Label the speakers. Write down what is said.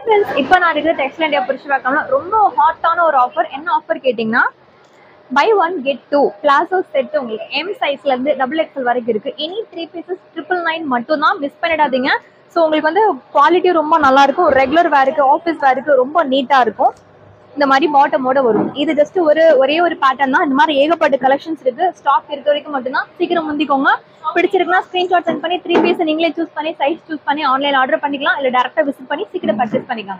Speaker 1: friends இப்போ நான் இருக்கிற டெக்ஸ்டைல் இந்தியா புரிச்சு பார்க்கலாம்னா ரொம்ப ஹாட்டான ஒரு ஆஃபர் என்ன ஆஃபர் கேட்டிங்கன்னா buy one get two palazzo set உங்களுக்கு எம் சைஸ்ல இருந்து டபுள் எக்ஸல் வரைக்கும் இருக்கு any three pieces triple nine மட்டும் தான் மிஸ் பண்ணிடாதீங்க ஸோ உங்களுக்கு வந்து குவாலிட்டி ரொம்ப நல்லா இருக்கும் ரெகுலர் வேருக்கு ஆஃபீஸ் வேருக்கு ரொம்ப நீட்டா இருக்கும் இந்த மாதிரி பாட்டமோட வரும் இது ஜஸ்ட் ஒரு ஒரே ஒரு பேட்டர்ன் தான் இந்த மாதிரி ஏகப்பட்ட கலெக்ஷன்ஸ் இருக்கு ஸ்டாக் இருக்க வரைக்கும் மட்டும்தான் சீக்கிரம் முந்திக்கோங்க பிடிச்சிருக்குன்னா ஸ்கிரீன்ஷாட் சென்ட் பண்ணி த்ரீ பீஸ் நீங்களே சூஸ் பண்ணி சைஸ் சூஸ் பண்ணி ஆன்லைன் ஆர்டர் பண்ணிக்கலாம் இல்லை டேரக்டாக விசிட் பண்ணி சீக்கிரம் பர்ச்சேஸ் பண்ணிக்கலாம்